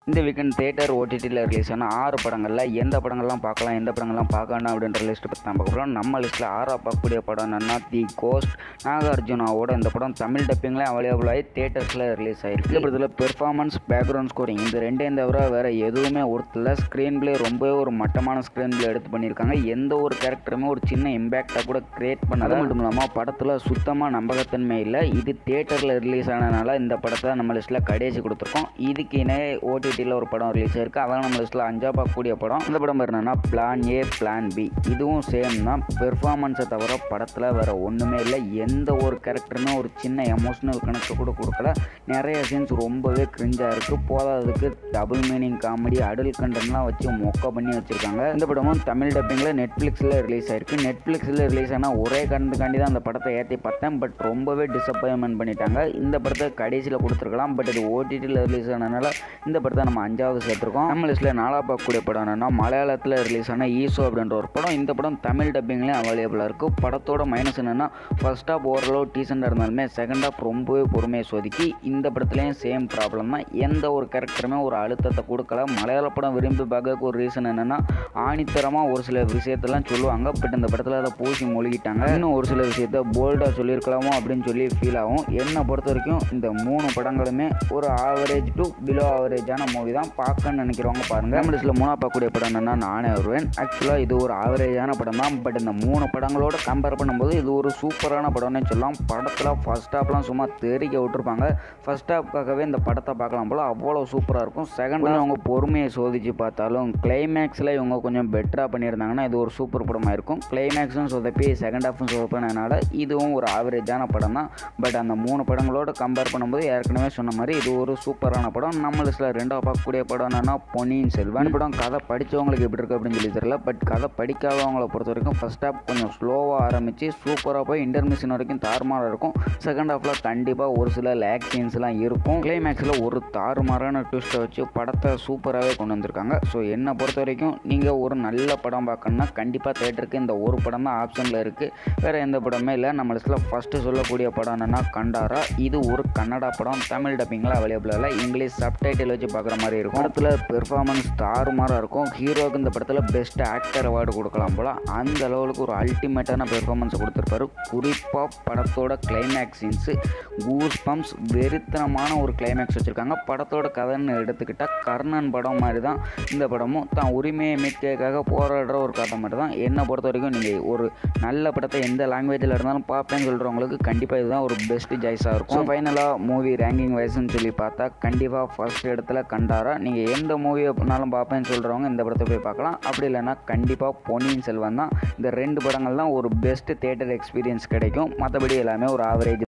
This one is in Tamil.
இந்த வீக்கெண்ட் தேட்டர் ஓடிடியில் ரிலீஸ் ஆன ஆறு படங்களில் எந்த படங்கள்லாம் பார்க்கலாம் எந்த படங்கள்லாம் பார்க்க வேண்டாம் அப்படின்ற லிஸ்ட் பற்றி தான் பார்க்க போகிறோம் நம்ம லிஸ்ட்டில் ஆறா பார்க்கக்கூடிய படம் என்னன்னா தி கோஸ்ட் நாகார்ஜுனாவோட இந்த படம் தமிழ் டப்பிங்கில் அவைலபிள் ஆகி தேட்டர்ஸில் ரிலீஸ் ஆயிருக்கு இந்த படத்தில் பெர்ஃபார்மன்ஸ் பேக்ரவுண்ட் ஸ்கோரிங் இந்த ரெண்டையும் தவிர வேறு எதுவுமே ஒருத்தல ஸ்க்ரீன் பிளே ரொம்பவே ஒரு மட்டமான ஸ்க்ரீன் பிளே எடுத்து பண்ணியிருக்காங்க எந்த ஒரு கேரக்டருமே ஒரு சின்ன இம்பேக்டாக கூட கிரியேட் பண்ணது மட்டும் இல்லாமல் படத்தில் சுத்தமாக நம்பகத்தன்மை இல்லை இது தேட்டரில் ரிலீஸ் ஆனதுனால இந்த படத்தை நம்ம லிஸ்ட்டில் கடைசி கொடுத்துருக்கோம் இதுக்கு இணை ஓடிடியில் ஒரு படம் ரிலீஸ் ஆயிருக்கு அதான் நம்ம லிஸ்ட்டில் அஞ்சா பார்க்கக்கூடிய படம் இந்த படம் பேர் என்னன்னா பிளான் ஏ பிளான் பி இதுவும் சேம் தான் பெர்ஃபார்மன்ஸை தவிர படத்தில் வேறு ஒன்றுமே இல்லை எந்த ஒரு கேரக்டருமே ஒரு சின்ன எமோஷனல் கணக்கு கூட கொடுக்கல நிறைய சீன்ஸ் ரொம்பவே கிரிஞ்சாக இருக்குது போதாததுக்கு டபுள் மீனிங் காமெடி அடல் கண்டென்ட்லாம் வச்சு மொக்க பண்ணி வச்சுருக்காங்க இந்த படமும் தமிழ் டப்பிங்கில் நெட்ஃப்ளிக்ஸில் ரிலீஸ் ஆயிருக்கு நெட்ஃப்ளிக்ஸில் ரிலீஸ் ஆனால் ஒரே காரணத்துக்காண்டி தான் அந்த படத்தை ஏற்றி பார்த்தேன் பட் ரொம்பவே டிசப்பாயின்மெண்ட் பண்ணிட்டாங்க இந்த படத்தை கடைசியில் கொடுத்துருக்கலாம் பட் இது ஓடிடியில் ரிலீஸ் ஆனதுனால இந்த படத்தை நம்ம அஞ்சாவது சேர்த்துருக்கோம் நம்ம லிஸ்ட்டில் நாலாக பார்க்கக்கூடிய படம் என்னன்னா மலையாளத்தில் ரிலீஸ் ஆன ஈசோ அப்படின்ற ஒரு படம் இந்த படம் தமிழ் டப்பிங்லேயும் அவைலபிளாக இருக்குது படத்தோட மைனஸ் என்னென்னா ஃபர்ஸ்ட் ஹாஃப் ஓரளவு டீசெண்டாக இருந்தாலுமே செகண்ட் ஹாஃப் ரொம்பவே பொறுமையை சொதுக்கி இந்த படத்துலேயும் சேம் ப்ராப்ளம் தான் எந்த ஒரு கேரக்டருமே ஒரு அழுத்தத்தை கொடுக்கல மலையாள படம் விரும்பி பார்க்கறதுக்கு ஒரு ரீசன் என்னென்னா ஆணித்தரமாக ஒரு சில விஷயத்தெல்லாம் சொல்லுவாங்க பட் இந்த படத்தில் அதை பூசி மொழிகிட்டாங்க இன்னும் ஒரு சில விஷயத்த போல்டாக சொல்லியிருக்கலாமோ அப்படின்னு சொல்லி ஃபீல் ஆகும் என்னை பொறுத்த வரைக்கும் இந்த மூணு படங்களுமே ஒரு ஆவரேஜ் டு பிலோ ஆவரேஜான மூவி தான் பார்க்கணும்னு நினைக்கிறவங்க பாருங்கள் நம்ம லிஸ்ட்டில் மூணா பார்க்கக்கூடிய படம் என்னன்னா நானே வருவேன் ஆக்சுவலாக இது ஒரு ஆவரேஜான படம் தான் பட் இந்த மூணு படங்களோட கம்பேர் பண்ணும்போது இது ஒரு சூப்பரான படம்னு சொல்லலாம் படத்தில் ஃபர்ஸ்ட் ஹாஃப்லாம் சும்மா தெறிக்க விட்டுருப்பாங்க ஃபர்ஸ்ட் ஹாஃப்காகவே இந்த படத்தை பார்க்கலாம் போல் அவ்வளோ சூப்பராக இருக்கும் செகண்ட் அவங்க பொறுமையை சோதிச்சு பார்த்தாலும் கிளைமேக்ஸில் இவங்க கொஞ்சம் பெட்டராக பண்ணியிருந்தாங்கன்னா இது ஒரு சூப்பர் படமாக இருக்கும் கிளைமேக்ஸும் சொதப்பி செகண்ட் ஹாஃபும் சொதப்பினதுனால இதுவும் ஒரு ஆவரேஜான படம் தான் பட் அந்த மூணு படங்களோட கம்பேர் பண்ணும்போது ஏற்கனவே சொன்ன மாதிரி இது ஒரு சூப்பரான படம் நம்ம லிஸ்ட்டில் ரெண்டாவது பார்க்கக்கூடிய படம் என்னன்னா பொன்னியின் செல்வன் இந்த படம் கதை படித்தவங்களுக்கு எப்படி இருக்குது அப்படின்னு சொல்லி தெரியல பட் கதை படிக்காதவங்களை பொறுத்த வரைக்கும் ஃபர்ஸ்ட் ஹாஃப் கொஞ்சம் ஸ்லோவாக ஆரம்பித்து சூப்பராக போய் இன்டர்மிஷன் வரைக்கும் தாறுமாறாக இருக்கும் செகண்ட் ஹாஃபில் கண்டிப்பாக ஒரு சில லேக் சீன்ஸ்லாம் இருக்கும் கிளைமேக்ஸில் ஒரு தாறுமாறான ட்விஸ்ட்டை வச்சு படத்தை சூப்பராகவே கொண்டு வந்திருக்காங்க ஸோ என்னை பொறுத்த வரைக்கும் நீங்கள் ஒரு நல்ல படம் பார்க்கணுன்னா கண்டிப்பாக தேட்டருக்கு இந்த ஒரு படம் தான் ஆப்ஷனில் இருக்குது வேறு எந்த படமே இல்லை நம்ம லிஸ்ட்டில் ஃபஸ்ட்டு சொல்லக்கூடிய படம் என்னென்னா கண்டாரா இது ஒரு கன்னடா படம் தமிழ் டப்பிங்கில் அவைலபிள் இல்லை இங்கிலீஷ் சப்டைட்டில் வச்சு பார்க்குற மாதிரி இருக்கும் படத்தில் பெர்ஃபார்மன்ஸ் தாறுமாறாக இருக்கும் ஹீரோவுக்கு இந்த படத்தில் பெஸ்ட் ஆக்டர் அவார்டு கொடுக்கலாம் போல் அந்த லெவலுக்கு ஒரு அல்டிமேட்டான பெர்ஃபார்மன்ஸ் கொடுத்துருப்பாரு குறிப்பாக படத்தோட கிளைமேக்ஸ் சீன்ஸு கூஸ் பம்ப்ஸ் வெறித்தனமான ஒரு கிளைமேக்ஸ் வச்சுருக்காங்க படத்தோட கதைன்னு எடுத்துக்கிட்டால் கர்ணன் படம் மாதிரி தான் இந்த படமும் தான் உரிமையை மீட்கிறதுக்காக போராடுற ஒரு கதை மாதிரி தான் என்னை பொறுத்த வரைக்கும் நீங்கள் ஒரு நல்ல படத்தை எந்த லாங்குவேஜில் இருந்தாலும் பார்ப்பேன்னு சொல்கிறவங்களுக்கு கண்டிப்பாக இதுதான் ஒரு பெஸ்ட் சாய்ஸாக இருக்கும் ஃபைனலாக மூவி ரேங்கிங் வைஸ்ன்னு சொல்லி பார்த்தா கண்டிப்பாக ஃபர்ஸ்ட் இடத்துல கண்டாரா நீங்கள் எந்த மூவினாலும் பார்ப்பேன்னு சொல்கிறவங்க இந்த படத்தை போய் பார்க்கலாம் அப்படி இல்லைன்னா கண்டிப்பாக பொன்னியின் செல்வன் தான் இந்த ரெண்டு படங்கள் தான் ஒரு பெஸ்ட் தேட்டர் எக்ஸ்பீரியன்ஸ் கிடைக்கும் மற்றபடி எல்லாமே ஒரு ஆவரேஜ்